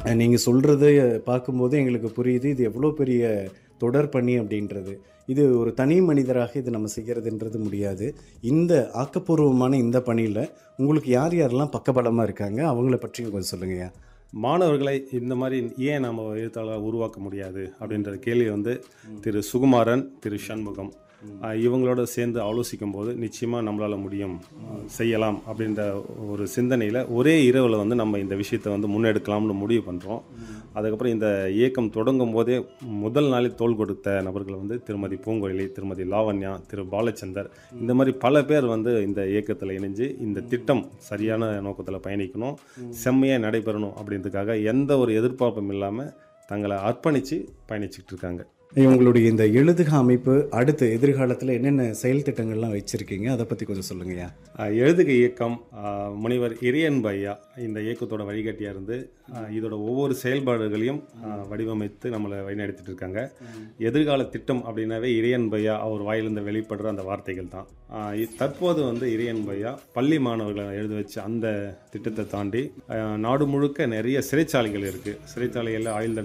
நீங்கள் சொல்கிறத பார்க்கும்போது எங்களுக்கு புரியுது இது எவ்வளோ பெரிய தொடர் பணி அப்படின்றது இது ஒரு தனி மனிதராக இது நம்ம செய்கிறதுன்றது முடியாது இந்த ஆக்கப்பூர்வமான இந்த பணியில் உங்களுக்கு யார் யாரெல்லாம் பக்கபலமாக இருக்காங்க அவங்கள பற்றி கொஞ்சம் சொல்லுங்கய்யா மாணவர்களை இந்த மாதிரி ஏன் நம்ம எழுத்தாளர் உருவாக்க முடியாது அப்படின்ற கேள்வி வந்து திரு சுகுமாரன் திரு சண்முகம் ஆஹ் இவங்களோட சேர்ந்து ஆலோசிக்கும் போது நிச்சயமாக நம்மளால் முடியும் ஆஹ் செய்யலாம் அப்படின்ற ஒரு சிந்தனையில் ஒரே இரவில் வந்து நம்ம இந்த விஷயத்தை வந்து முன்னெடுக்கலாம்னு முடிவு பண்ணுறோம் அதுக்கப்புறம் இந்த இயக்கம் தொடங்கும் போதே முதல் நாளில் தோள் கொடுத்த நபர்கள் வந்து திருமதி பூங்கொழிலி திருமதி லாவண்யா திரு பாலச்சந்தர் இந்த மாதிரி பல பேர் வந்து இந்த இயக்கத்தில் இணைஞ்சு இந்த திட்டம் சரியான நோக்கத்தில் பயணிக்கணும் செம்மையாக நடைபெறணும் அப்படின்றதுக்காக எந்த ஒரு எதிர்பார்ப்பும் இல்லாமல் தங்களை அர்ப்பணித்து பயணிச்சுட்டு இருக்காங்க உங்களுடைய இந்த எழுதுக அமைப்பு அடுத்து எதிர்காலத்தில் என்னென்ன செயல் திட்டங்கள்லாம் வச்சுருக்கீங்க அதை பற்றி கொஞ்சம் சொல்லுங்கய்யா ஆஹ் எழுதுக இயக்கம் ஆஹ் முனைவர் இரியன் பையா இந்த இயக்கத்தோட வழிகாட்டியாக இருந்து ஆஹ் இதோட ஒவ்வொரு செயல்பாடுகளையும் ஆஹ் வடிவமைத்து நம்மளை வழிநடத்திட்டு இருக்காங்க எதிர்கால திட்டம் அப்படின்னாவே இரியன் பையா அவர் வாயிலிருந்து வெளிப்படுற அந்த வார்த்தைகள் தான் ஆஹ் இ- தற்போது வந்து இரியன் பையா பள்ளி மாணவர்களை எழுத வச்ச அந்த திட்டத்தை தாண்டி ஆஹ் நாடு முழுக்க நிறைய சிறைச்சாலைகள் இருக்குது சிறைச்சாலைகளில் ஆயுள் தண்டனை